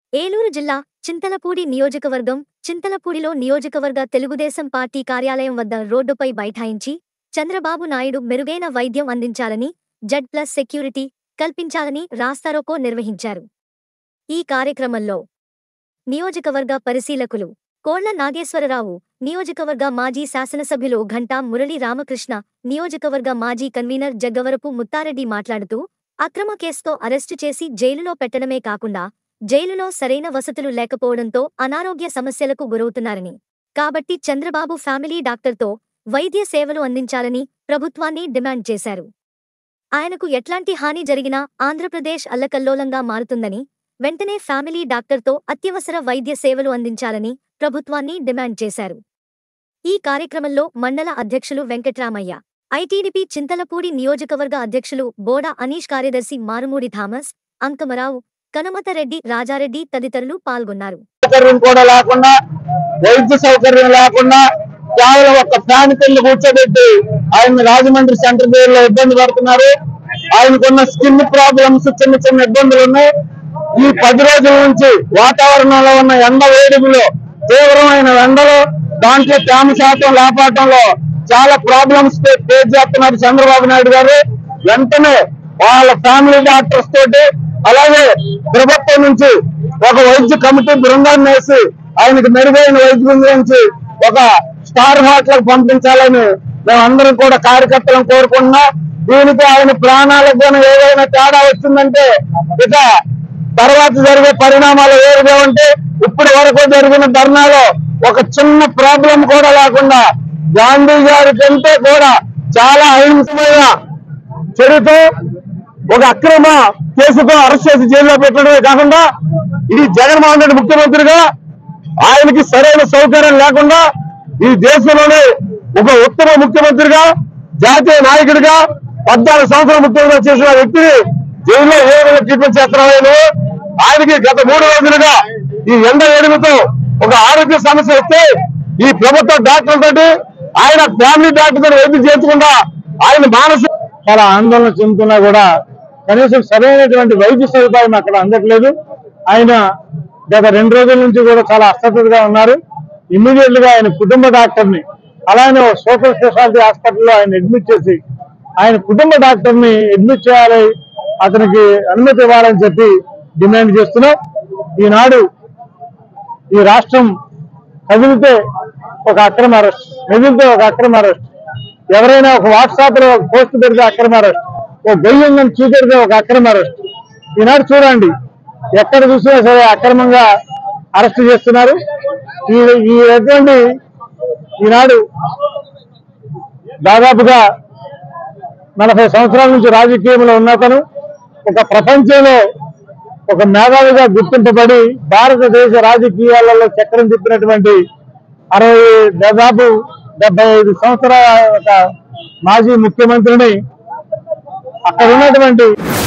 ఏలూరు జిల్లా చింతలపూడి నియోజకవర్గం చింతలపూడిలో నియోజకవర్గ తెలుగుదేశం పార్టీ కార్యాలయం వద్ద రోడ్డుపై బైఠాయించి చంద్రబాబు నాయుడు మెరుగైన వైద్యం అందించాలని జడ్ ప్లస్ సెక్యూరిటీ కల్పించాలని రాస్తారోకో నిర్వహించారు ఈ కార్యక్రమంలో నియోజకవర్గ పరిశీలకులు కోళ్ల నాగేశ్వరరావు నియోజకవర్గ మాజీ శాసనసభ్యులు ఘంటా మురళీ రామకృష్ణ నియోజకవర్గ మాజీ కన్వీనర్ జగ్గవరపు ముత్తారెడ్డి మాట్లాడుతూ అక్రమ కేసుతో అరెస్టు చేసి జైలులో పెట్టడమే కాకుండా జైలులో సరైన వసతులు లేకపోవడంతో అనారోగ్య సమస్యలకు గురవుతున్నారని కాబట్టి చంద్రబాబు ఫ్యామిలీ డాక్టర్తో వైద్య సేవలు అందించాలని ప్రభుత్వాన్ని డిమాండ్ చేశారు ఆయనకు ఎట్లాంటి హాని జరిగినా ఆంధ్రప్రదేశ్ అల్లకల్లోలంగా మారుతుందని వెంటనే ఫ్యామిలీ డాక్టర్తో అత్యవసర వైద్య సేవలు అందించాలని ప్రభుత్వాన్ని డిమాండ్ చేశారు ఈ కార్యక్రమంలో మండల అధ్యక్షులు వెంకట్రామయ్య ఐటీడీపీ చింతలపూడి నియోజకవర్గ అధ్యక్షులు బోడ అనీష్ కార్యదర్శి మారుమూడి థామస్ అంకమరావు కనుమతరెడ్డి రాజారెడ్డి తదితరులు పాల్గొన్నారు సౌకర్యం కూడా లేకుండా వైద్య సౌకర్యం లేకుండా కేవలం ఒక ఫ్యాన్ కింద కూర్చోబెట్టి ఆయన రాజమండ్రి సెంటర్ జైల్లో ఇబ్బంది పడుతున్నారు ఆయనకున్న స్కిన్ ప్రాబ్లమ్స్ చిన్న చిన్న ఇబ్బందులు ఉన్నాయి ఈ పది రోజుల నుంచి వాతావరణంలో ఉన్న ఎండ వేడిమిలో తీవ్రమైన ఎండలు దాంట్లో తేమ శాతం లేపటంలో చాలా ప్రాబ్లమ్స్ ఫేస్ చేస్తున్నారు చంద్రబాబు నాయుడు గారు వెంటనే వాళ్ళ ఫ్యామిలీ డాక్టర్స్ తోటి అలాగే ప్రభుత్వం నుంచి ఒక వైద్య కమిటీ బృందాన్ని వేసి ఆయనకి మెరుగైన వైద్యం గురించి ఒక స్టార్ హోటల్ పంపించాలని మేమందరం కూడా కార్యకర్తలను కోరుకుంటున్నాం దీనికి ఆయన ప్రాణాలకు గాని ఏదైనా తేడా వచ్చిందంటే ఇక తర్వాత జరిగే పరిణామాలు వేరుగా ఉంటే ఇప్పటి వరకు జరిగిన ధర్నాలో ఒక చిన్న ప్రాబ్లం కూడా లేకుండా గాంధీ గారి కంటే కూడా చాలా అహింసమైన చర్యతో ఒక అక్రమ కేసుతో అరెస్ట్ చేసి జైల్లో పెట్టడమే కాకుండా ఇది జగన్మోహన్ రెడ్డి ముఖ్యమంత్రిగా ఆయనకి సరైన సౌకర్యం లేకుండా ఈ దేశంలోనే ఒక ఉత్తమ ముఖ్యమంత్రిగా జాతీయ నాయకుడిగా పద్నాలుగు సంవత్సరాల ముఖ్యమంత్రి చేసిన వ్యక్తిని జైల్లో ఏ విధంగా ట్రీట్మెంట్ చేస్తున్నాడు ఆయనకి గత మూడు రోజులుగా ఈ ఎండ వేడిమితో ఒక ఆరోగ్య సమస్య వస్తే ఈ ప్రభుత్వ డాక్టర్లతోటి ఆయన ఫ్యామిలీ డాక్టర్ తో వైద్యం చేర్చకుండా ఆయన మానసిక చాలా ఆందోళన చెందుతున్నా కూడా కనీసం సరైనటువంటి వైద్య సదుపాయం అక్కడ అందట్లేదు ఆయన గత రెండు రోజుల నుంచి కూడా చాలా అస్వస్థతగా ఉన్నారు ఇమ్మీడియట్ గా ఆయన కుటుంబ డాక్టర్ ని అలానే ఒక సూపర్ స్పెషాలిటీ హాస్పిటల్లో ఆయన అడ్మిట్ చేసి ఆయన కుటుంబ డాక్టర్ ని అడ్మిట్ చేయాలి అతనికి అనుమతి ఇవ్వాలని చెప్పి డిమాండ్ చేస్తున్నాం ఈనాడు ఈ రాష్ట్రం కదిలితే ఒక అక్రమ అరెస్ట్ మెదిలితే ఒక అక్రమ అరెస్ట్ ఎవరైనా ఒక వాట్సాప్ లో ఒక పోస్ట్ పెడితే అక్రమ అరెస్ట్ ఒక గొయ్యంగా చూపెడితే ఒక అక్రమ అరెస్ట్ ఈనాడు చూడండి ఎక్కడ చూసినా సరే అక్రమంగా అరెస్ట్ చేస్తున్నారు ఈ ఈ ఎటువంటి ఈనాడు దాదాపుగా నలభై సంవత్సరాల నుంచి రాజకీయంలో ఉన్నతను ఒక ప్రపంచంలో ఒక మేధావిగా గుర్తింపబడి భారతదేశ రాజకీయాలలో చక్రం తిప్పినటువంటి అరవై దాదాపు డెబ్బై ఐదు సంవత్సరాల ఒక మాజీ ముఖ్యమంత్రిని అక్కడ ఉన్నటువంటి